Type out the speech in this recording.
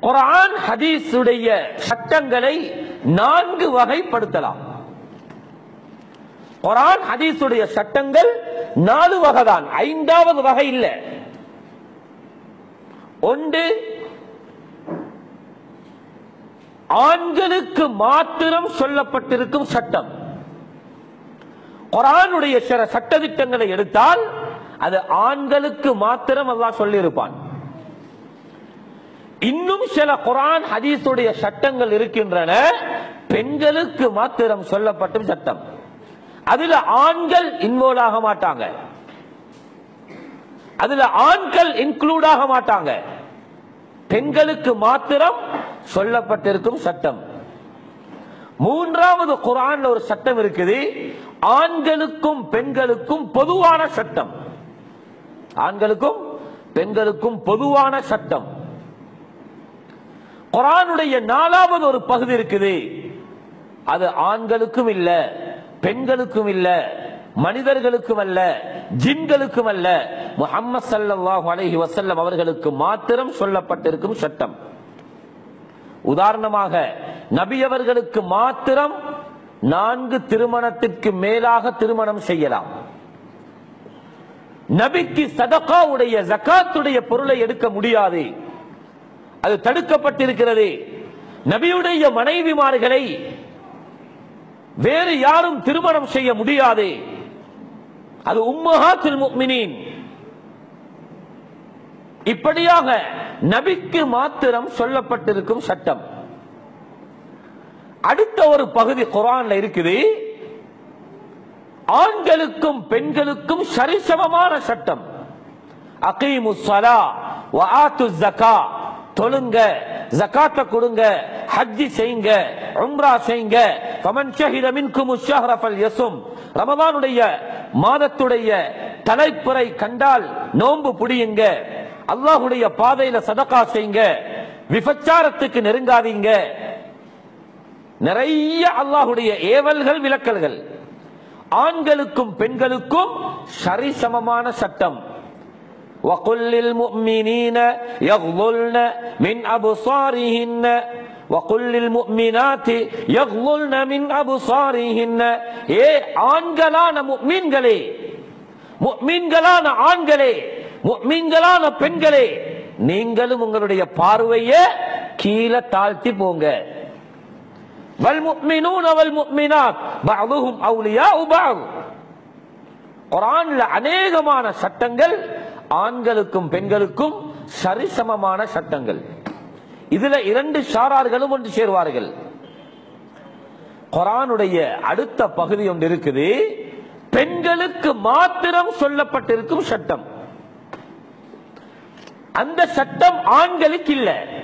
குர்ஆன் ஹதீஸுடைய சட்டங்களை நான்கு வகைப்படுத்தலாம் குர்ஆன் ஹதீஸுடைய சட்டங்கள் நாலு வகைதான் ஐந்தாவது வகை இல்ல ஒன்று ஆண்களுக்கு மாத்திரம் சொல்லப்பட்டிருக்கும் சட்டம் குரானுடைய சில சட்டதிட்டங்களை எடுத்தால் அது ஆண்களுக்கு மாத்திரம் அல்லாஹ் சொல்லியிருப்பான் இன்னும் சில குரான் ஹதீஸுடைய சட்டங்கள் இருக்கின்றன பெண்களுக்கு மாத்திரம் சொல்லப்பட்ட சட்டம் அதுல ஆண்கள் இன்வால்வ் ஆக மாட்டாங்க அதுல ஆண்கள் இன்க்ளூட் ஆக மாட்டாங்க பெண்களுக்கு மாத்திரம் சொல்லப்பட்டிருக்கும் சட்டம் மூன்றாவது குரான்ல ஒரு சட்டம் இருக்குது ஆண்களுக்கும் பெண்களுக்கும் பொதுவான சட்டம் ஆண்களுக்கும் பெண்களுக்கும் பொதுவான சட்டம் குரானுடைய நாலாவது ஒரு பகுதி இருக்குது அது ஆண்களுக்கும் இல்ல பெண்களுக்கும் இல்ல மனிதர்களுக்கும் அல்ல ஜின்களுக்கும் அல்ல முஹம்மது ஸல்லல்லாஹு அலைஹி வஸல்லம் அவர்களுக்கு மாத்திரம் சொல்லப்பட்டிருக்கும் சட்டம் உதாரணமாக நபி அவர்களுக்கு மாத்திரம் நான்கு திருமணத்திற்கு மேலாக திருமணம் செய்யலாம் நபிக்கு சதகாவுடைய ஜகாத்துடைய பொருளை எடுக்க முடியாது அது தடுக்கப்பட்டிருக்கிறது நபியுடைய மனைவிமார்களை வேறு யாரும் திருமணம் செய்ய முடியாது அது உம்மஹாத்துல் முஃமினீன் இப்படியாக நபிக்கு மாத்திரம் சொல்லப்பட்டிருக்கும் சட்டம் அடுத்த ஒரு பகுதி குரான்ல இருக்குது ஆண்களுக்கும் பெண்களுக்கும் சரிசமமான சட்டம் அகீமு சலா வஆத்து ஜக்கா தொழுங்க ஜகாத்த கொடுங்க ஹஜ்ஜி செய்யுங்க உம்ரா செய்யுங்க ஃபமன் ஷஹித மின்கும் ஷஹ்ர ஃபல்யஸும் ரமதானுடைய மாதத்துடைய தலைப்புறை கண்டால் நோன்பு புடியுங்க அல்லாஹ்வுடைய பாதையில சதகா செய்யுங்க விபச்சாரத்துக்கு நெருங்காதீங்க நிறைய அல்லாஹ்வுடைய ஏவல்கள் விலக்கல்கள் ஆண்களுக்கும் பெண்களுக்கும் சரிசமமான சட்டம் وقل للمؤمنين يغضلن من أبصارهن وقل للمؤمنات يغضلن من أبصارهن ஏ ஆண்களான முஃமின்களே முஃமின்களான ஆண்களே முஃமின்களான பெண்களே நீங்களும் உங்களுடைய பார்வையை கீழே தாழ்த்தி போங்க والمؤمنون والمؤمنات بعضهم أولياء بعض குரான்ல அநேகமான சட்டங்கள் ஆண்களுக்கும் பெண்களுக்கும் சரிசமமான சட்டங்கள் இதுல இரண்டு ஷாரார்களும் ஒன்று சேர்வார்கள் குரானுடைய அடுத்த பகுதி ஒன்று இருக்குது பெண்களுக்கு மாத்திரம் சொல்லப்பட்டிருக்கும் சட்டம் அந்த சட்டம் ஆண்களுக்கு இல்ல